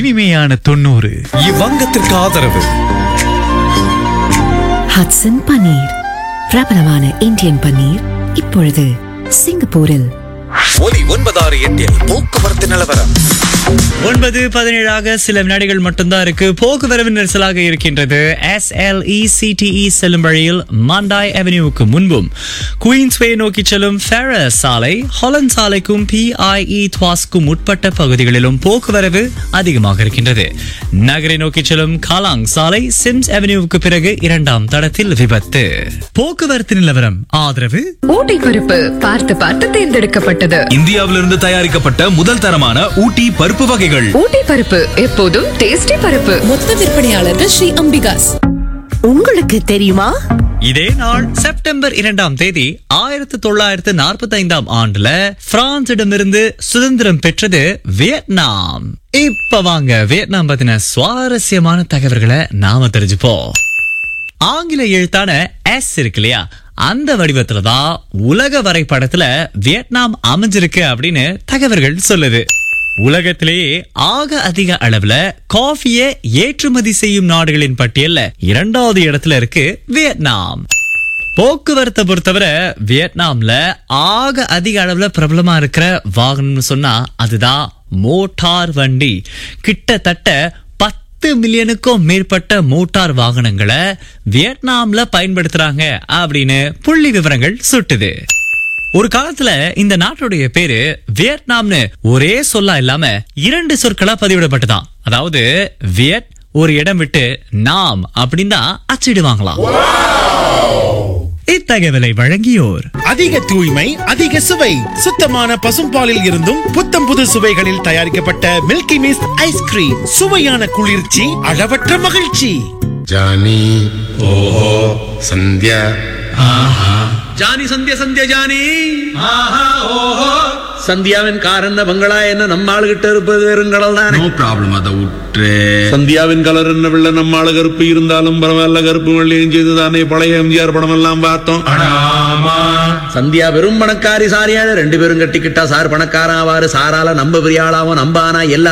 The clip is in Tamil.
இனிமையான தொண்ணூறு இவ்வங்கத்திற்கு ஆதரவு ஹட்சன் பன்னீர் பிரபலமான இந்தியன் பன்னீர் இப்பொழுது சிங்கப்பூரில் ஒலி ஒன்பதாறு எட்டில் போக்குவரத்து நிலவரம் ஒன்பது பதினேழாக சில வினாடிகள் மட்டும்தான் இருக்கு போக்குவரவு நெரிசலாக இருக்கின்றது எஸ் எல் சிடிஇ செல்லும் வழியில் மாண்டாய் அவென்யூவுக்கு முன்பும் குயின்ஸ்வே நோக்கி செல்லும் ஃபெரஸ் சாலை ஹாலண்ட் சாலைக்கும் பிஐஇ துவாஸ்க்கும் உட்பட்ட பகுதிகளிலும் போக்குவரவு அதிகமாக இருக்கின்றது நகரை நோக்கி செல்லும் காலாங் சாலை சிம்ஸ் அவென்யூவுக்கு பிறகு இரண்டாம் தடத்தில் விபத்து போக்குவரத்து நிலவரம் ஆதரவு ஊட்டி பருப்பு பார்த்து பார்த்து தேர்ந்தெடுக்கப்பட்டது இந்தியாவிலிருந்து தயாரிக்கப்பட்ட முதல் தரமான ஊட்டி பருப்பு வகைகள் ஊட்டி பருப்பு எப்போதும் டேஸ்டி பருப்பு மொத்த விற்பனையாளர்கள் ஸ்ரீ அம்பிகாஸ் உங்களுக்கு தெரியுமா இதே நாள் செப்டம்பர் இரண்டாம் தேதி ஆயிரத்தி தொள்ளாயிரத்து நாற்பத்தி ஐந்தாம் ஆண்டுல பிரான்சிடமிருந்து சுதந்திரம் பெற்றது வியட்நாம் இப்ப வாங்க வியட்நாம் பத்தின சுவாரஸ்யமான தகவல்களை நாம தெரிஞ்சுப்போம் ஆங்கில எழுத்தான எஸ் இருக்கு இல்லையா அந்த வடிவத்துல தான் உலக வரைபடத்துல வியட்நாம் அமைஞ்சிருக்கு அப்படின்னு தகவல்கள் சொல்லுது உலகத்திலேயே ஆக அதிக அளவுல காஃபியை ஏற்றுமதி செய்யும் நாடுகளின் பட்டியல்ல இரண்டாவது இடத்துல இருக்கு வியட்நாம் போக்குவரத்தை பொறுத்தவரை வியட்நாம்ல ஆக அதிக அளவுல பிரபலமா இருக்கிற வாகனம்னு சொன்னா அதுதான் மோட்டார் வண்டி கிட்டத்தட்ட பத்து மில்லியனுக்கும் மேற்பட்ட மோட்டார் வாகனங்களை வியட்நாம்ல பயன்படுத்துறாங்க அப்படின்னு புள்ளி விவரங்கள் சுட்டுது ஒரு காலத்துல இந்த நாட்டுடைய பேரு வியட்நாம்னு ஒரே சொல்லா இல்லாம இரண்டு சொற்களா பதிவிடப்பட்டதாம் அதாவது வியட் ஒரு இடம் விட்டு நாம் அப்படின்னு தான் அச்சிடுவாங்களாம் இத்தகவலை வழங்கியோர் அதிக தூய்மை அதிக சுவை சுத்தமான பசும்பாலில் இருந்தும் புத்தம் புது சுவைகளில் தயாரிக்கப்பட்ட மில்கி மிஸ்ட் ஐஸ்கிரீம் சுவையான குளிர்ச்சி அளவற்ற மகிழ்ச்சி ಜಾನಿ ಓಹೋ ಸಂಧ್ಯಾ ஜானி சந்தியா சந்தியா ஜானி சந்தியாவின் கார் என்ன பங்களா என்ன நம்ம ஆளுகிட்ட இருப்பது வெறுங்கடல் தானே ನೋ ಪ್ರಾಬ್ಲಮ್ ಅದ ಉಟ್ರೆ சந்தியாவின் கலர் என்ன வெள்ள நம்ம ஆளு கருப்பு இருந்தாலும் பரவாயில்ல கருப்பு வெள்ளையும் செய்து தானே பழைய எம்ஜிஆர் படம் எல்லாம் பார்த்தோம் சந்தியா வெறும் பணக்காரி சாரியான ரெண்டு பேரும் கட்டிக்கிட்டா சார் பணக்காரன் ஆவாரு சாரால நம்ம பெரிய ஆளாவும் நம்பானா எல்லா